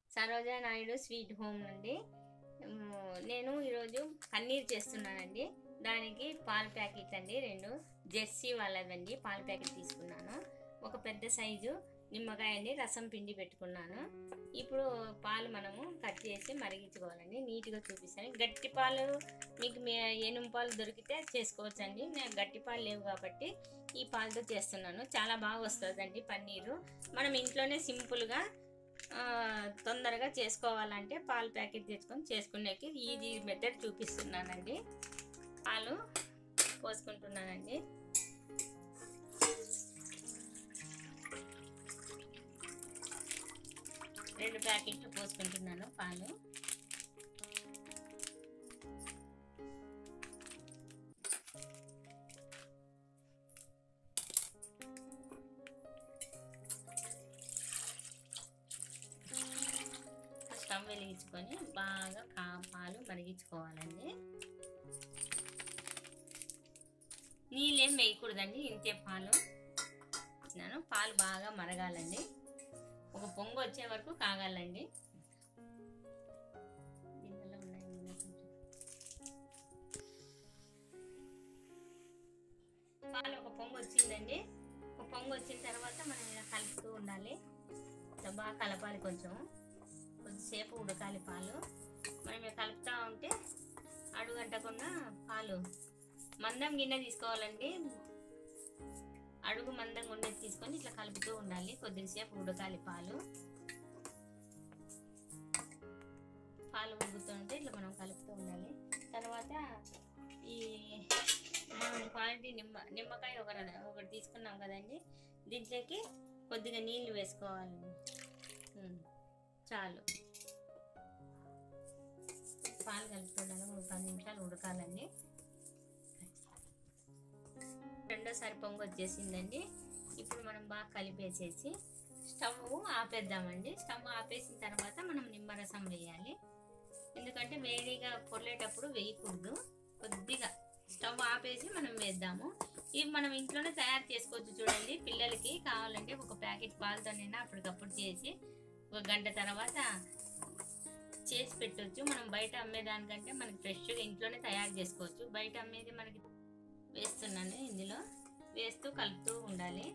Saroja Naidu sweet home నుండి మ్, నేను ఈరోజు పన్నీర్ చేస్తున్నానండి దానికి పాల ప్యాకెట్ అండి రెండు జెర్సీ వాళ్ళదండి పాల ప్యాకెట్ తీసుకున్నాను ఒక పెద్ద సైజు నిమ్మకాయ అండి రసం పిండి పెట్టుకున్నాను ఇప్పుడు పాలు మనము కట్ చేసి మరిగించుకోవాలండి నీట్గా చూపిస్తాను గట్టి పాలు మీకు మీ ఎనుము పాలు దొరికితే చేసుకోవచ్చండి నేను గట్టి పాలు లేవు కాబట్టి ఈ పాలతో చేస్తున్నాను చాలా బాగా వస్తుందండి పన్నీరు మనం ఇంట్లోనే సింపుల్గా ఆ, తొందరగా చేసుకోవాలంటే పాలు ప్యాకెట్ తెచ్చుకొని చేసుకునేకి ఈజీ మెథడ్ చూపిస్తున్నానండి పాలు పోసుకుంటున్నానండి రెండు ప్యాకెట్లు పోసుకుంటున్నాను పాలు స్టవ్ వెలిగించుకొని బాగా కా పాలు మరిగించుకోవాలండి నీళ్ళేం వేయకూడదండి ఇంతే పాలు నేను పాలు బాగా మరగాలండి ఒక పొంగు వచ్చే వరకు కాగాలండి గిన్నెలో ఉన్నాయి గిన్నె కొంచెం. పాలు ఒక పొంగు వచ్చిందండి ఒక పొంగు వచ్చిన తర్వాత మనం ఇలా కలుపుతూ ఉండాలి ఇట్లా బాగా కలపాలి కొంచెం కొద్దిసేపు ఉడకాలి పాలు మనం ఇక కలుపుతూ ఉంటే అడుగంటకుండా పాలు మందం గిన్నె తీసుకోవాలండి అడుగు మందంగా ఉండేది తీసుకొని ఇట్లా కలుపుతూ ఉండాలి కొద్దిసేపు ఉడకాలి పాలు పాలు ఉడుకుతుంటే ఇట్లా మనం కలుపుతూ ఉండాలి తర్వాత ఈ మనం క్వాలిటీ నిమ్మ నిమ్మకాయ ఒక ర- ఒకటి తీసుకున్నాం కదండి దీంట్లోకి కొద్దిగా నీళ్ళు వేసుకోవాలి ఉమ్, చాలు పాలు కలుపుతున్నాను ఒక పది నిమిషాలు ఉడకాలండి రెండోసారి పొంగు వచ్చేసిందండి ఇప్పుడు మనం బాగా కలిపేసేసి స్టవ్ ఆపేద్దామండి స్టవ్ ఆపేసిన తర్వాత మనం నిమ్మరసం వేయాలి ఎందుకంటే వేడిగా పొర్లేటప్పుడు వేయకూడదు కొద్దిగా స్టవ్ ఆపేసి మనం వేద్దాము ఇవి మనం ఇంట్లోనే తయారు చేసుకోవచ్చు చూడండి పిల్లలకి కావాలంటే ఒక ప్యాకెట్ పాలతోనైనా అప్పటికప్పుడు చేసి ఒక గంట తర్వాత చేసి పెట్టవచ్చు మనం బయట అమ్మేదానికంటే మనకి ఫ్రెష్గా ఇంట్లోనే తయారు చేసుకోవచ్చు బయట అమ్మేది మనకి వేస్తున్నాను ఇందులో వేస్తూ కలుపుతూ ఉండాలి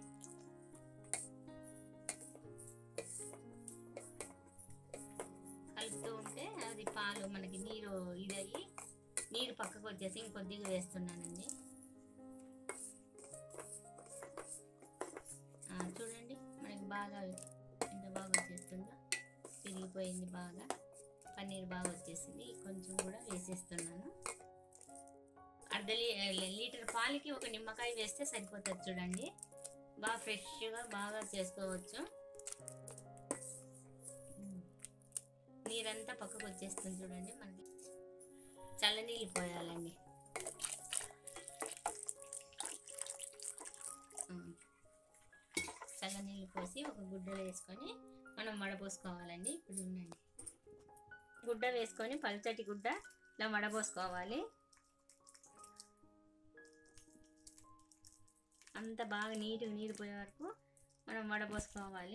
కలుపుతూ ఉంటే అది పాలు మనకి నీరు ఇదయ్యి నీరు పక్కకు వచ్చేసి ఇంకొద్దిగా వేస్తున్నానండి ఆ, చూడండి మనకి బాగా ఎంత బాగా వచ్చేస్తుందో తిరిగిపోయింది బాగా పన్నీర్ బాగా వచ్చేసింది కొంచెం కూడా వేసేస్తున్నాను అర్ధ లీ- లీటర్ పాలకి ఒక నిమ్మకాయ వేస్తే సరిపోతుంది చూడండి బాగా ఫ్రెష్గా బాగా చేసుకోవచ్చు ఉమ్. నీరంతా పక్కకు వచ్చేస్తుంది చూడండి మనకి చల్లనీళ్ళు పోయాలండి ఉమ్. చల్లనీళ్ళు పోసి ఒక గుడ్డలో వేసుకొని మనం వడపోసుకోవాలండి ఇప్పుడు ఉండండి గుడ్డ వేసుకొని పల్చటి గుడ్డ ఇలా వడపోసుకోవాలి అంత బాగా నీట్గా నీరు పోయే వరకు మనం వడపోసుకోవాలి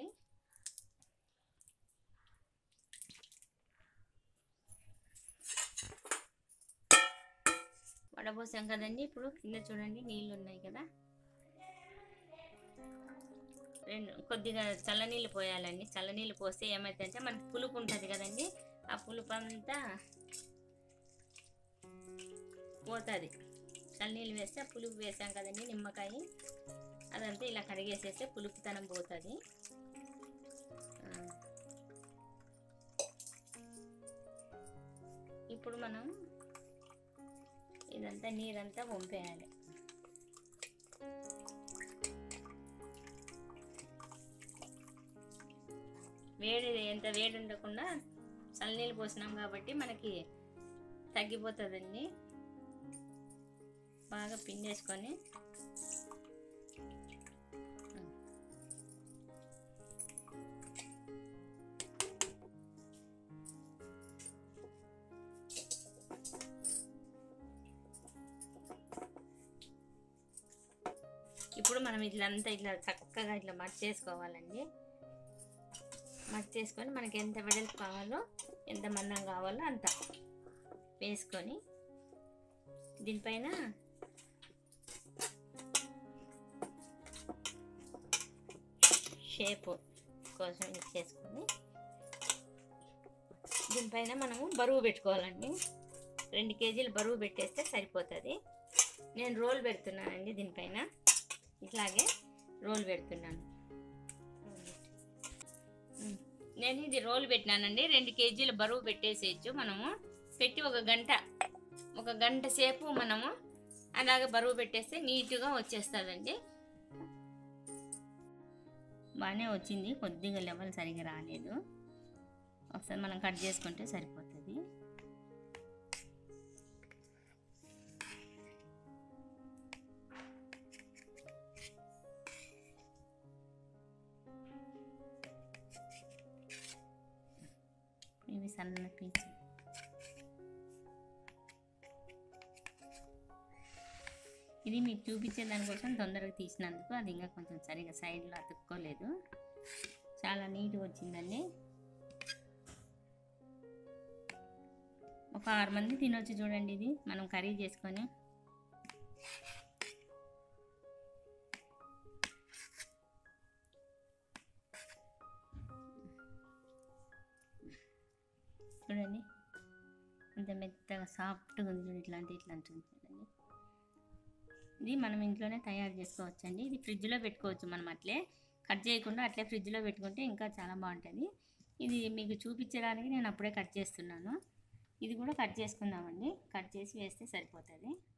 వడపోసాం కదండి ఇప్పుడు కింద చూడండి నీళ్ళు ఉన్నాయి కదా రెండు కొద్దిగా చల్లనీళ్ళు పోయాలండి చల్లనీళ్ళు పోస్తే ఏమైందంటే మనకి పులుపు ఉంటుంది కదండి ఆ పులుపు అంతా పోతుంది చల్లనీళ్ళు వేస్తే ఆ పులుపు వేసాం కదండి నిమ్మకాయ అదంతా ఇలా కడిగేసేస్తే పులుపుతనం పోతుంది ఆ. ఇప్పుడు మనం ఇదంతా నీరంతా వంపేయాలి వేడి ఎంత వేడి ఉండకుండా చల్లనీళ్ళు పోసినాం కాబట్టి మనకి తగ్గిపోతుందండి బాగా పిండేసుకొని ఇప్పుడు మనం ఇట్లంతా ఇట్లా చక్కగా ఇట్లా మర్చేసుకోవాలండి మట్ చేసుకొని మనకి ఎంత వెడల్పు కావాలో ఎంత మందం కావాలో అంత వేసుకొని దీనిపైన షేప్ కోసం ఇది చేసుకొని దీనిపైన మనము బరువు పెట్టుకోవాలండి రెండు కేజీలు బరువు పెట్టేస్తే సరిపోతుంది నేను రోల్ పెడుతున్నానండి దీనిపైన ఇట్లాగే రోల్ పెడుతున్నాను ఉమ్. నేను ఇది రోల్ పెట్టినానండి రెండు కేజీల బరువు పెట్టేసేయచ్చు మనము పెట్టి ఒక గంట ఒక గంట సేపు మనము అలాగే బరువు పెట్టేస్తే నీట్గా వచ్చేస్తుందండి బాగానే వచ్చింది కొద్దిగా లెవెల్ సరిగా రాలేదు ఒకసారి మనం కట్ చేసుకుంటే సరిపోతుంది ఇవి సన్న పీచు ఇది మీకు చూపించే దానికోసం తొందరగా తీసినందుకు అది ఇంకా కొంచెం సరిగా సైడ్లో అతుక్కోలేదు చాలా నీట్గా వచ్చిందండి ఒక ఆరు మంది తినొచ్చు చూడండి ఇది మనం కర్రీ చేసుకొని చూడండి అంత మెత్తగా సాఫ్ట్గా ఉంది చూడండి ఇట్లాంటి ఇట్లాంటి ఉంది చూడండి ఇది మనం ఇంట్లోనే తయారు చేసుకోవచ్చండి ఇది ఫ్రిడ్జ్లో పెట్టుకోవచ్చు మనం అట్లే కట్ చేయకుండా అట్లే ఫ్రిడ్జ్లో పెట్టుకుంటే ఇంకా చాలా బాగుంటుంది ఇది మీకు చూపించడానికి నేను అప్పుడే కట్ చేస్తున్నాను ఇది కూడా కట్ చేసుకుందామండి కట్ చేసి వేస్తే సరిపోతుంది